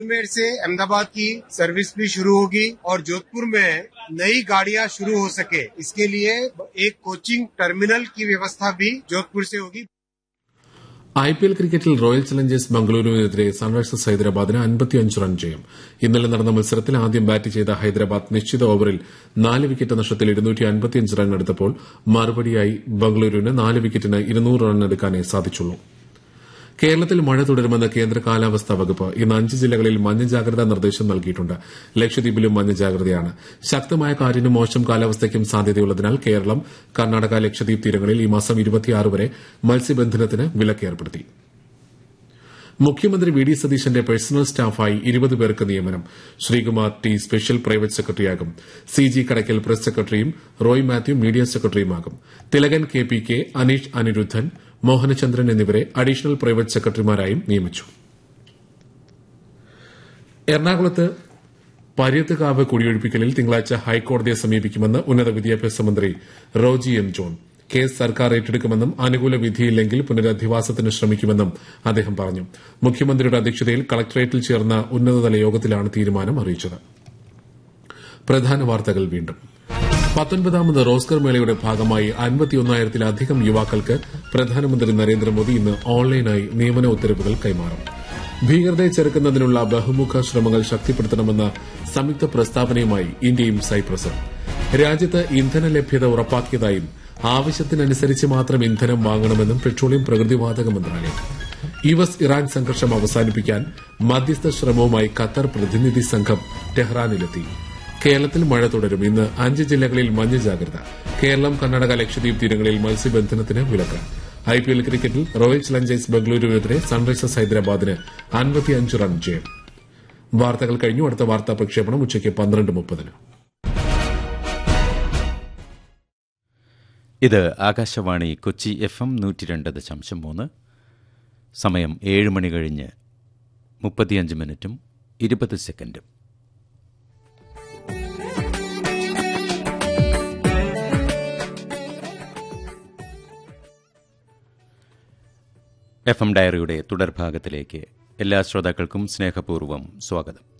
अजमेर से अहमदाबाद की सर्विस भी शुरू होगी और जोधपुर में नई गाड़ियां शुरू हो सके इसके लिए एक कोचिंग टर्मिनल की व्यवस्था भी जोधपुर से होगी ഐ പി എൽ ക്രിക്കറ്റിൽ റോയൽ ചലഞ്ചേഴ്സ് ബംഗളൂരുവിനെതിരെ സൺറൈസേഴ്സ് ഹൈദരാബാദിന് അൻപത്തിയഞ്ച് റൺ ജയം ഇന്നലെ നടന്ന മത്സരത്തിൽ ആദ്യം ബാറ്റ് ചെയ്ത ഹൈദരാബാദ് നിശ്ചിത ഓവറിൽ നാല് വിക്കറ്റ് നഷ്ടത്തിൽ ഇരുന്നൂറ്റി അൻപത്തിയഞ്ച് റൺ എടുത്തപ്പോൾ മറുപടിയായി ബംഗളൂരുവിന് നാല് വിക്കറ്റിന് ഇരുന്നൂറ് റൺ എടുക്കാനേ സാധിച്ചുള്ളൂ കേരളത്തിൽ മഴ തുടരുമെന്ന് കേന്ദ്ര കാലാവസ്ഥാ വകുപ്പ് ഇന്ന് അഞ്ച് ജില്ലകളിൽ മഞ്ഞ ജാഗ്രതാ നിർദ്ദേശം നൽകിയിട്ടുണ്ട് ലക്ഷദ്വീപിലും മഞ്ഞ ജാഗ്രതയാണ് ശക്തമായ കാറ്റിനും മോശം കാലാവസ്ഥയ്ക്കും സാധ്യതയുള്ളതിനാൽ കേരളം കർണാടക ലക്ഷദ്വീപ് തീരങ്ങളിൽ ഈ മാസം ഇരുപത്തിയാറ് വരെ മത്സ്യബന്ധനത്തിന് വിലക്ക് ഏർപ്പെടുത്തി മുഖ്യമന്ത്രി വി ഡി സതീശന്റെ പേഴ്സണൽ സ്റ്റാഫായി ഇരുപത് പേർക്ക് നിയമനം ശ്രീകുമാർ ടി സ്പെഷ്യൽ പ്രൈവറ്റ് സെക്രട്ടറിയാകും സി ജി കടയ്ക്കൽ പ്രസ് സെക്രട്ടറിയും റോയ് മാത്യു മീഡിയ സെക്രട്ടറിയുമാകും Thilakan K P K Aneesh Anirudhan Mohanachandran എന്നിവരെ അഡീഷണൽ പ്രൈവറ്റ് സെക്രട്ടറിമാരായും നിയമിച്ചു എറണാകുളത്ത് പര്യത്തുകാവ് കുടിയൊഴിപ്പിക്കലിൽ തിങ്കളാഴ്ച ഹൈക്കോടതിയെ സമീപിക്കുമെന്ന് ഉന്നത വിദ്യാഭ്യാസ മന്ത്രി റോജി എം ജോൺ കേസ് സർക്കാർ ഏറ്റെടുക്കുമെന്നും അനുകൂല വിധിയില്ലെങ്കിൽ പുനരധിവാസത്തിന് ശ്രമിക്കുമെന്നും അദ്ദേഹം പറഞ്ഞു മുഖ്യമന്ത്രിയുടെ അധ്യക്ഷതയിൽ കളക്ടറേറ്റിൽ ചേർന്ന ഉന്നതതല യോഗത്തിലാണ് തീരുമാനം അറിയിച്ചത് പ്രധാന വാർത്തകൾ വീണ്ടും പത്തൊൻപതാമത് റോസ്കർ മേളയുടെ ഭാഗമായി അൻപത്തിയൊന്നായിരത്തിലധികം യുവാക്കൾക്ക് പ്രധാനമന്ത്രി നരേന്ദ്രമോദി ഇന്ന് ഓൺലൈനായി നിയമന ഉത്തരവുകൾ കൈമാറും ഭീകരതയെ ചെറുക്കുന്നതിനുള്ള ബഹുമുഖ ശ്രമങ്ങൾ ശക്തിപ്പെടുത്തണമെന്ന സംയുക്ത പ്രസ്താവനയുമായി ഇന്ത്യയും സൈപ്രസും രാജ്യത്ത് ഇന്ധന ലഭ്യത ഉറപ്പാക്കിയതായും ആവശ്യത്തിനനുസരിച്ച് മാത്രം ഇന്ധനം വാങ്ങണമെന്നും പെട്രോളിയം പ്രകൃതിവാതക മന്ത്രാലയം യു എസ് ഇറാൻ സംഘർഷം അവസാനിപ്പിക്കാൻ മധ്യസ്ഥ ശ്രമവുമായി ഖത്തർ പ്രതിനിധി സംഘം ടെഹ്റാനിലെത്തി കേരളത്തിൽ മഴ തുടരും ഇന്ന് അഞ്ച് ജില്ലകളിൽ മഞ്ഞ ജാഗ്രത കേരളം കർണാടക ലക്ഷദ്വീപ് തീരങ്ങളിൽ മത്സ്യബന്ധനത്തിന് വിലക്ക് ഐ പി എൽ ക്രിക്കറ്റിൽ റോയൽ ചലഞ്ചേഴ്സ് ബംഗളൂരുവിനെതിരെ സൺറൈസേഴ്സ് ഹൈദരാബാദിന് അൻപത്തിയഞ്ച് റൺ ജയം വാർത്തകൾ കഴിഞ്ഞു അടുത്ത വാർത്താ പ്രക്ഷേപണം ഉച്ചയ്ക്ക് പന്ത്രണ്ട് മുപ്പതിന് ഇത് ആകാശവാണി കൊച്ചി എഫ് എം നൂറ്റി രണ്ട് ദശാംശം മൂന്ന് സമയം ഏഴ് മണി കഴിഞ്ഞ് മുപ്പത്തിയഞ്ച് മിനിറ്റും ഇരുപത് സെക്കൻഡും എഫ് എം ഡയറിയുടെ തുടർഭാഗത്തിലേക്ക് എല്ലാ ശ്രോതാക്കൾക്കും സ്നേഹപൂർവ്വം സ്വാഗതം